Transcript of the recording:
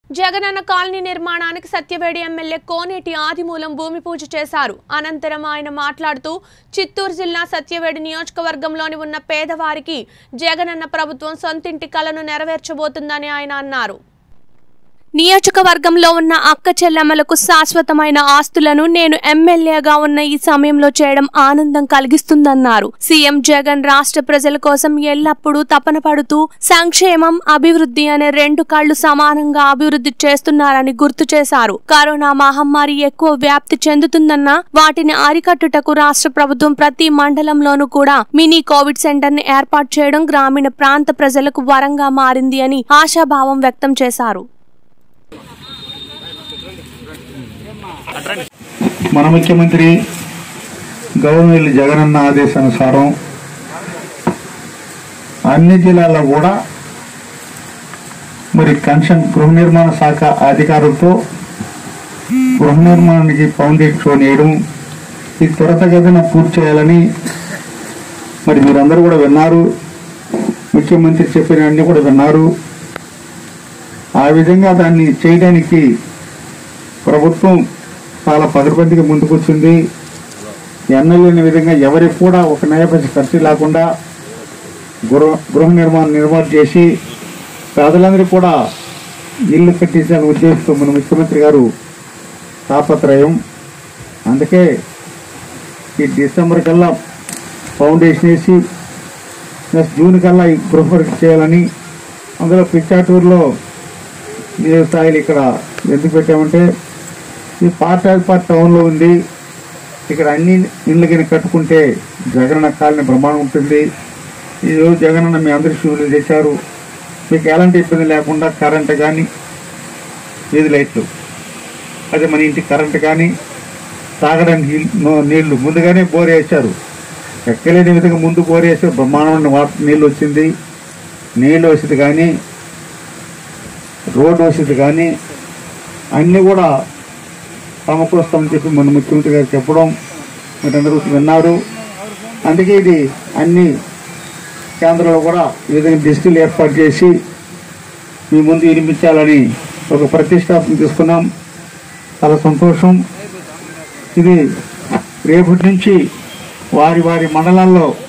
Jagananna colony నిర్మాణానికి సత్యవేడి MLA కోనేటి ఆదిమూలం భూమి పూజ చేశారు అనంతరం ఆయన మాట్లాడుతూ చిత్తూరు జిల్లా సత్యవేడి నియోజకవర్గంలోని ఉన్న పేదవారికి జగనన్న ప్రభుత్వం సొంతింటి కలను నెరవేర్చబోతుందని ఆయన అన్నారు నియోజకవర్గంలో ఉన్న అక్క చెల్లెమ్మలకు శాశ్వతమైన ఆస్తులను నేను ఎమ్మెల్యేగా ఉన్న ఈ సమయంలో చేయడం ఆనందం కలిగిస్తుందన్నారు సీఎం జగన్ రాష్ట్ర ప్రజల కోసం ఎల్లప్పుడూ తపన పడుతూ సంక్షేమం అభివృద్ధి అనే రెండు కళ్లు సమానంగా అభివృద్ధి చేస్తున్నారని గుర్తు చేశారు కరోనా మహమ్మారి ఎక్కువ వ్యాప్తి చెందుతుందన్న వాటిని అరికట్టుటకు రాష్ట్ర ప్రభుత్వం ప్రతి మండలంలోనూ కూడా మినీ కోవిడ్ సెంటర్ ని ఏర్పాటు చేయడం గ్రామీణ ప్రాంత ప్రజలకు వరంగా మారింది అని ఆశాభావం వ్యక్తం చేశారు మన ముఖ్యమంత్రి గవర్నర్ జగనన్న ఆదేశానుసారం అన్ని జిల్లాల్లో కూడా మరి కన్షన్ గృహ నిర్మాణ శాఖ అధికారులతో గృహ నిర్మాణానికి ఫౌండేషన్ వేయడం ఇది త్వరతగతిన పూర్తి చేయాలని మరి మీరందరూ కూడా విన్నారు ముఖ్యమంత్రి చెప్పిన అన్ని కూడా విన్నారు ఆ విధంగా దాన్ని చేయడానికి ప్రభుత్వం చాలా పదపతిగా ముందుకొచ్చింది ఎన్నలేని విధంగా ఎవరికి కూడా ఒక నయపసి ఖర్చు లేకుండా గృహ గృహ నిర్మాణం నిర్మాణం చేసి పేదలందరికీ కూడా ఇల్లు కట్టించాలని ఉద్దేశంతో మన ముఖ్యమంత్రి గారు తాపత్రయం అందుకే ఈ డిసెంబర్ కల్లా ఫౌండేషన్ వేసి నెక్స్ట్ జూన్ కల్లా ఈ గృహ వర్క్ చేయాలని అందులో పిచ్చాటూరులో నీరు స్థాయిలు ఇక్కడ ఎందుకు పెట్టామంటే ఈ పార్ట్ ఆఫ్ పార్ట్ టౌన్లో ఉంది ఇక్కడ అన్ని ఇళ్ళు కింద కట్టుకుంటే జగనన్న కాలనీ బ్రహ్మాండం ఉంటుంది ఈరోజు జగనన్న మీ అందరి శివులు తెచ్చారు మీకు ఎలాంటి ఇబ్బంది లేకుండా కరెంట్ కానీ వీధి లైట్లు అదే మన ఇంటి కరెంట్ కానీ తాగడానికి నీళ్ళు- నో- నీళ్లు ముందుగానే బోర్ వేశారు ఎక్కలేని విధంగా ముందు బోర్ వేసి బ్రహ్మాండమైన వాటర్ నీళ్ళు వచ్చింది నీళ్ళు వస్తుంది కానీ రోడ్డు వసతి కానీ అన్నీ కూడా సమకూరుస్తామని చెప్పి మన ముఖ్యమంత్రి గారు చెప్పడం మీరందరూ విన్నారు అందుకే ఇది అన్ని కేంద్రాల్లో కూడా ఈ విధంగా డిజిటల్ ఏర్పాటు చేసి మీ ముందు వినిపించాలని ఒక ప్రతిష్టాపన తీసుకున్నాం చాలా సంతోషం ఇది రేపటి నుంచి వారి వారి మండలాల్లో